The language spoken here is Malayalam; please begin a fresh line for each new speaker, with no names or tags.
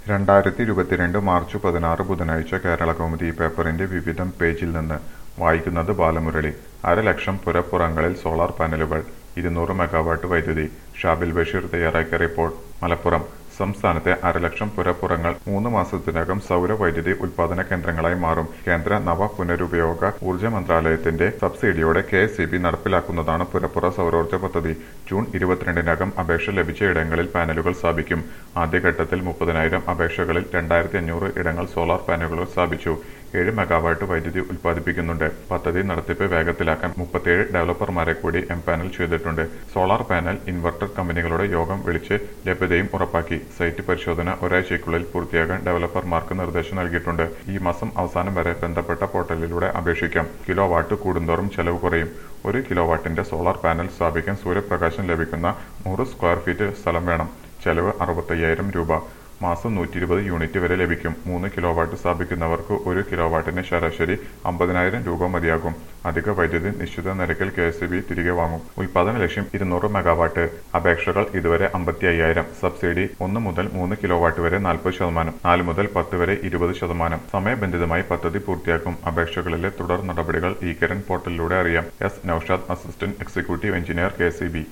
രണ്ടായിരത്തി ഇരുപത്തിരണ്ട് മാർച്ച് പതിനാറ് ബുധനാഴ്ച കേരളകൗമുദി പേപ്പറിന്റെ വിവിധം പേജിൽ നിന്ന് വായിക്കുന്നത് ബാലമുരളി അരലക്ഷം പുരപ്പുറങ്ങളിൽ സോളാർ പാനലുകൾ ഇരുന്നൂറ് മെഗാവാട്ട് വൈദ്യുതി ഷാബിൽ ബഷീർ തയ്യാറാക്കിയ റിപ്പോർട്ട് മലപ്പുറം സംസ്ഥാനത്തെ അരലക്ഷം പുരപ്പുറങ്ങൾ മൂന്ന് മാസത്തിനകം സൗര വൈദ്യുതി ഉൽപാദന കേന്ദ്രങ്ങളായി മാറും കേന്ദ്ര നവ പുനരുപയോഗ ഊർജ്ജ മന്ത്രാലയത്തിന്റെ സബ്സിഡിയോടെ കെ എസ് നടപ്പിലാക്കുന്നതാണ് പുരപ്പുറ സൗരോർജ്ജ പദ്ധതി ജൂൺ ഇരുപത്തിരണ്ടിനകം അപേക്ഷ ലഭിച്ച ഇടങ്ങളിൽ പാനലുകൾ സ്ഥാപിക്കും ആദ്യഘട്ടത്തിൽ മുപ്പതിനായിരം അപേക്ഷകളിൽ രണ്ടായിരത്തി അഞ്ഞൂറ് ഇടങ്ങൾ സോളാർ പാനലുകൾ സ്ഥാപിച്ചു ഏഴ് മെഗാവാട്ട് വൈദ്യുതി ഉൽപ്പാദിപ്പിക്കുന്നുണ്ട് പദ്ധതി നടത്തിപ്പ് വേഗത്തിലാക്കാൻ മുപ്പത്തിയേഴ് ഡെവലപ്പർമാരെ കൂടി എം പാനൽ ചെയ്തിട്ടുണ്ട് സോളാർ പാനൽ ഇൻവെർട്ടർ കമ്പനികളുടെ യോഗം വിളിച്ച് ലഭ്യതയും ഉറപ്പാക്കി സൈറ്റ് പരിശോധന ഒരാഴ്ചയ്ക്കുള്ളിൽ പൂർത്തിയാക്കാൻ ഡെവലപ്പർമാർക്ക് നിർദ്ദേശം നൽകിയിട്ടുണ്ട് ഈ മാസം അവസാനം വരെ ബന്ധപ്പെട്ട പോർട്ടലിലൂടെ അപേക്ഷിക്കാം കിലോ വാട്ട് കൂടുന്തോറും ചെലവ് കുറയും ഒരു കിലോ വാട്ടിന്റെ സോളാർ പാനൽ സ്ഥാപിക്കാൻ സൂര്യപ്രകാശം ലഭിക്കുന്ന നൂറ് സ്ക്വയർ ഫീറ്റ് സ്ഥലം വേണം ചെലവ് അറുപത്തയ്യായിരം രൂപ മാസം നൂറ്റി ഇരുപത് യൂണിറ്റ് വരെ ലഭിക്കും മൂന്ന് കിലോ വാട്ട് സ്ഥാപിക്കുന്നവർക്ക് ഒരു കിലോ വാട്ടിന് ശരാശരി അമ്പതിനായിരം രൂപ മതിയാകും അധിക വൈദ്യുതി നിശ്ചിത നിരക്കിൽ കെ എസ് ബി തിരികെ വാങ്ങും ഉൽപാദന ലക്ഷ്യം ഇരുന്നൂറ് മെഗാവാട്ട് അപേക്ഷകൾ ഇതുവരെ അമ്പത്തി അയ്യായിരം സബ്സിഡി ഒന്ന് മുതൽ മൂന്ന് കിലോ വാട്ട് വരെ നാൽപ്പത് ശതമാനം നാല് മുതൽ പത്ത് വരെ ഇരുപത് ശതമാനം സമയബന്ധിതമായി പദ്ധതി പൂർത്തിയാക്കും അപേക്ഷകളിലെ തുടർ നടപടികൾ ഈ കരൺ പോർട്ടലിലൂടെ അറിയാം S Noushad assistant executive engineer K